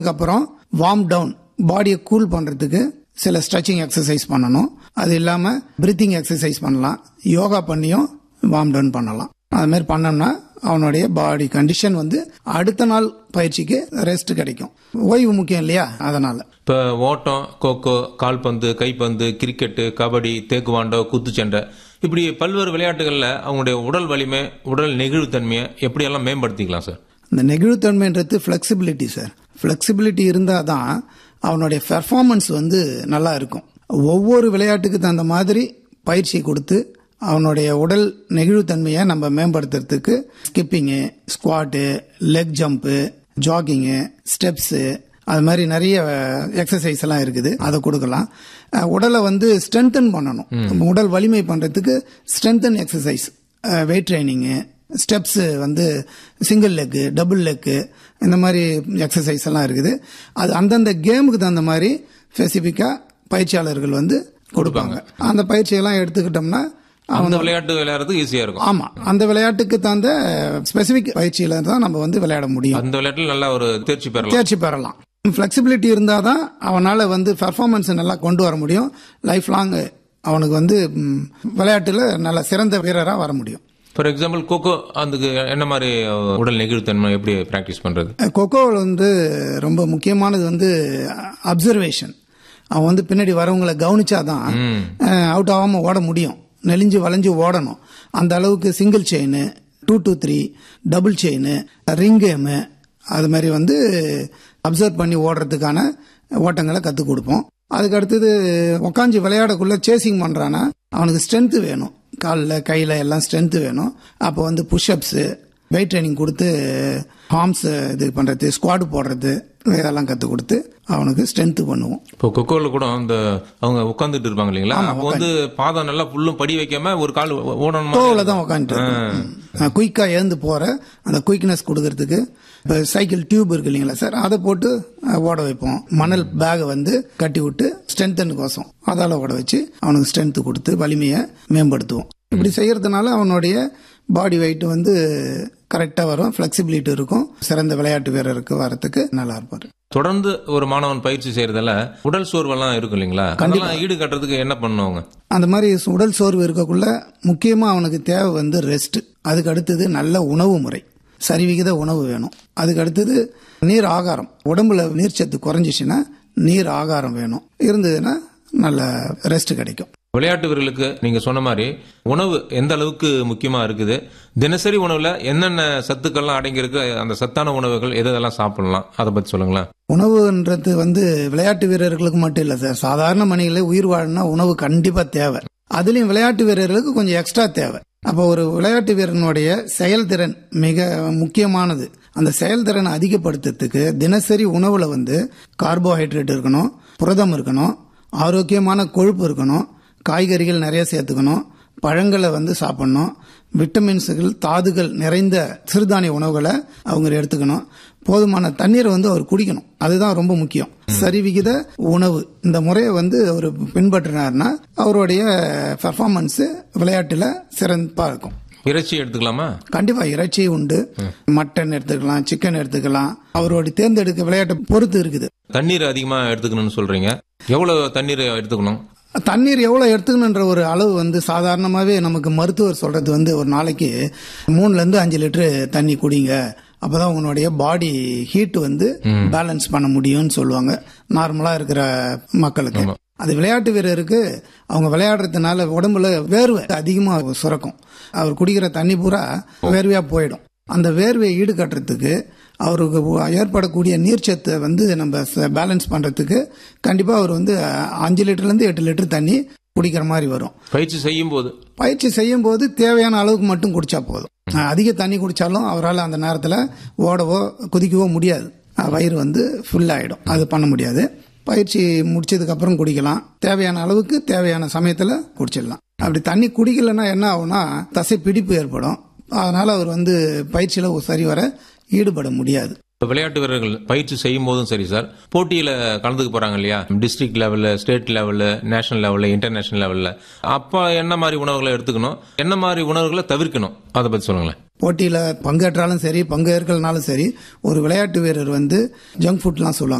அதுக்கப்புறம் warm down பாடியை cool பண்றதுக்கு சில ஸ்ட்ரெச்சிங் எக்ஸசைஸ் பண்ணணும் அது இல்லாம பிரீத்திங் எக்ஸசைஸ் பண்ணலாம் யோகா பண்ணியும் வார்ம் டவுன் பண்ணலாம் அது மாதிரி பண்ணோம்னா அவனுடைய பாடி கண்டிஷன் வந்து அடுத்த நாள் பயிற்சிக்கு ரெஸ்ட் கிடைக்கும் ஓய்வு முக்கியம் இல்லையா அதனால இப்போ ஓட்டம் கோகோ கால்பந்து கைப்பந்து கிரிக்கெட்டு கபடி தேக்குவாண்டோ குத்துச்சண்டை இப்படி பல்வேறு விளையாட்டுகளில் அவங்களுடைய உடல் வலிமை உடல் நெகிழ்வுத்தன்மையை எப்படியெல்லாம் மேம்படுத்திக்கலாம் சார் இந்த நெகிழ்வுத்தன்மைன்றது ஃப்ளெக்சிபிலிட்டி சார் ஃப்ளெக்சிபிலிட்டி இருந்தால் தான் அவனுடைய பெர்ஃபார்மன்ஸ் வந்து நல்லா இருக்கும் ஒவ்வொரு விளையாட்டுக்கு தகுந்த மாதிரி பயிற்சி கொடுத்து அவனுடைய உடல் நெகிழ்வுத்தன்மையை நம்ம மேம்படுத்துறதுக்கு skipping squat leg jump jogging steps அது மாதிரி நிறைய எக்ஸசைஸ் எல்லாம் இருக்குது அதை கொடுக்கலாம் அஹ் உடலை வந்து ஸ்ட்ரென்தன் பண்ணணும் உடல் வலிமை பண்றதுக்கு strengthen exercise weight training steps வந்து சிங்கிள் லெக்கு டபுள் லெக்கு இந்த மாதிரி எக்ஸசைஸ் எல்லாம் இருக்குது அது அந்தந்த கேமுக்கு தகுந்த மாதிரி ஸ்பெசிஃபிக்காக பயிற்சியாளர்கள் வந்து கொடுப்பாங்க அந்த பயிற்சியெல்லாம் எடுத்துக்கிட்டோம்னா அந்த விளையாட்டு விளையாடுறதுக்கு ஈஸியா இருக்கும் ஆமா அந்த விளையாட்டுக்கு தகுந்த ஸ்பெசிபிக் பயிற்சியில தான் நம்ம வந்து விளையாட முடியும் அந்த விளையாட்டுல நல்லா ஒரு தேர்ச்சி பெறலாம் தேர்ச்சி பெறலாம் ஃபிளெக்சிபிலிட்டி இருந்தால் தான் அவனால் வந்து பெர்ஃபார்மன்ஸ் நல்லா கொண்டு வர முடியும் லைஃப் லாங் அவனுக்கு வந்து ம், விளையாட்டுல நல்ல சிறந்த வீரராக வர முடியும் ஃபார் எக்ஸாம்பிள் கோகோ அதுக்கு என்ன மாதிரி உடல் நெகிழ்வுத்தன்மை எப்படி பிராக்டிஸ் பண்றது கொக்கோவில் வந்து ரொம்ப முக்கியமானது வந்து அப்சர்வேஷன் அவன் வந்து பின்னாடி வரவங்களை கவனிச்சாதான் அவுட் ஆகாம ஓட முடியும் நெளிஞ்சு வளைஞ்சு ஓடணும் அந்த அளவுக்கு single chain two two three double chain ring game அது மாதிரி வந்து அப்சர்வ் பண்ணி ஓடுறதுக்கான ஓட்டங்களை கற்றுக் கொடுப்போம் அதுக்கு அடுத்தது உக்காஞ்சி விளையாடக்குள்ள சேசிங் பண்றானா அவனுக்கு ஸ்ட்ரென்த் வேணும் காலில் கையில் எல்லாம் ஸ்ட்ரென்த் வேணும் அப்போ வந்து புஷ்அப்ஸு வெயிட் ட்ரைனிங் கொடுத்து ஹார்ம்ஸ் இது பண்றது ஸ்குவாட் போடுறது இதெல்லாம் கற்றுக் கொடுத்து அவனுக்கு ஸ்ட்ரென்த் பண்ணுவோம் இப்போ கொக்கோல கூட அந்த அவங்க உட்காந்துட்டு இருப்பாங்க இல்லைங்களா அப்போ வந்து பாதம் நல்லா புல்லும் படி வைக்காம ஒரு கால் ஓடணும் டோவில் தான் உட்காந்துட்டு குயிக்கா எழுந்து போற அந்த குயிக்னஸ் கொடுக்கறதுக்கு இப்போ சைக்கிள் டியூப் இருக்கு இல்லைங்களா சார் அதை போட்டு அஹ், ஓட வைப்போம் மணல் பேகை வந்து கட்டி விட்டு ஸ்ட்ரென்த்தனுக்கோசம் அதால ஓட வச்சு அவனுக்கு ஸ்ட்ரென்த் கொடுத்து வலிமையை மேம்படுத்துவோம் இப்படி செய்யறதுனால அவனுடைய பாடி வெயிட் வந்து கரெக்டா வரும் ஃபிளெக்சிபிலிட்டி இருக்கும் சிறந்த விளையாட்டு வீரருக்கு வரத்துக்கு நல்லா இருப்பாரு தொடர்ந்து ஒரு மாணவன் பயிற்சி செய்யறதால உடல் சோர்வெல்லாம் இருக்கும் இல்லைங்களா அதெல்லாம் ஈடு கட்டுறதுக்கு என்ன பண்ணுவாங்க அந்த மாதிரி உடல் சோர்வு இருக்கக்குள்ள முக்கியமா அவனுக்கு தேவை வந்து ரெஸ்ட் அதுக்கு அடுத்தது நல்ல உணவு முறை சரிவிகித உணவு வேணும் அதுக்கு அடுத்தது நீர் ஆகாரம் உடம்புல நீர்ச்சத்து குறைஞ்சிச்சுன்னா நீர் ஆகாரம் வேணும் இருந்ததுன்னா நல்ல ரெஸ்ட் கிடைக்கும் விளையாட்டு வீரர்களுக்கு நீங்க சொன்ன மாதிரி உணவு எந்த அளவுக்கு முக்கியமா இருக்குது தினசரி உணவுல என்னென்ன சத்துக்கள்லாம் அடங்கியிருக்கு அந்த சத்தான உணவுகள் எது எதெல்லாம் சாப்பிடலாம் அதை பத்தி சொல்லுங்களேன் உணவுன்றது வந்து விளையாட்டு வீரர்களுக்கு மட்டும் இல்ல சார் சாதாரண மனிதர்களே உயிர் வாழணும்னா உணவு கண்டிப்பா தேவை அதுலயும் விளையாட்டு வீரர்களுக்கு கொஞ்சம் எக்ஸ்ட்ரா தேவை அப்போ ஒரு விளையாட்டு வீரனுடைய செயல்திறன் மிக முக்கியமானது அந்த செயல்திறனை அதிகப்படுத்துறதுக்கு தினசரி உணவுல வந்து கார்போஹைட்ரேட் இருக்கணும் புரதம் இருக்கணும் ஆரோக்கியமான கொழுப்பு இருக்கணும் காய்கறிகள் நிறைய சேர்த்துக்கணும் பழங்களை வந்து சாப்பிடணும் விட்டமின்ஸுகள் தாதுகள் நிறைந்த சிறுதானிய உணவுகளை அவங்க எடுத்துக்கணும் போதுமான தண்ணீரை வந்து அவர் குடிக்கணும் அதுதான் ரொம்ப முக்கியம் சரிவிகித உணவு இந்த முறையை வந்து அவர் பின்பற்றினார்னா அவருடைய பெர்ஃபார்மன்ஸ் விளையாட்டுல சிறப்பா இருக்கும் இறைச்சி எடுத்துக்கலாமா கண்டிப்பா இறைச்சி உண்டு மட்டன் எடுத்துக்கலாம் சிக்கன் எடுத்துக்கலாம் அவருடைய தேர்ந்தெடுக்க விளையாட்டை பொறுத்து இருக்குது தண்ணீர் அதிகமா எடுத்துக்கணும்னு சொல்றீங்க எவ்வளவு தண்ணீர் எடுத்துக்கணும் தண்ணீர் எவ்வளவு எடுத்துக்கணுன்ற ஒரு அளவு வந்து சாதாரணமாவே நமக்கு மருத்துவர் சொல்றது வந்து ஒரு நாளைக்கு மூணுல இருந்து அஞ்சு லிட்டர் தண்ணி குடிங்க அப்பதான் உங்களுடைய பாடி ஹீட் வந்து பேலன்ஸ் பண்ண முடியும்னு சொல்லுவாங்க நார்மலா இருக்கிற மக்களுக்கு அது விளையாட்டு வீரருக்கு அவங்க விளையாடுறதுனால உடம்புல வேர்வை அதிகமா சுரக்கும் அவர் குடிக்கிற தண்ணி பூரா வேர்வையா போயிடும் அந்த வேர்வையை ஈடுகட்டுறதுக்கு அவருக்கு ஏற்படக்கூடிய நீர்ச்சத்தை வந்து நம்ம பேலன்ஸ் பண்றதுக்கு கண்டிப்பா அவர் வந்து அஞ்சு லிட்டர்ல இருந்து எட்டு லிட்டர் தண்ணி குடிக்கிற மாதிரி வரும் பயிற்சி செய்யும் போது பயிற்சி செய்யும் போது தேவையான அளவுக்கு மட்டும் குடிச்சா போதும் அதிக தண்ணி குடிச்சாலும் அவரால் அந்த நேரத்தில் ஓடவோ குதிக்கவோ முடியாது வயிறு வந்து ஃபுல் ஆயிடும் அது பண்ண முடியாது பயிற்சி முடிச்சதுக்கு அப்புறம் குடிக்கலாம் தேவையான அளவுக்கு தேவையான சமயத்தில் குடிச்சிடலாம் அப்படி தண்ணி குடிக்கலன்னா என்ன ஆகும்னா தசை பிடிப்பு ஏற்படும் அதனால அவர் வந்து பயிற்சியில் சரிவர ஈடுபட முடியாது விளையாட்டு வீரர்கள் பயிற்சி செய்யும் போதும் சரி சார் போட்டியில கலந்துக்க போறாங்க இல்லையா டிஸ்ட்ரிக்ட் லெவல்ல ஸ்டேட் லெவல்ல நேஷனல் லெவல்ல இன்டர்நேஷனல் லெவல்ல அப்ப என்ன மாதிரி உணவுகளை எடுத்துக்கணும் என்ன மாதிரி உணவுகளை தவிர்க்கணும் அதை பத்தி சொல்லுங்களேன் போட்டியில் பங்கேற்றாலும் சரி பங்கேற்கலனாலும் சரி ஒரு விளையாட்டு வீரர் வந்து ஜங்க் ஃபுட்லாம் சொல்லுவாங்க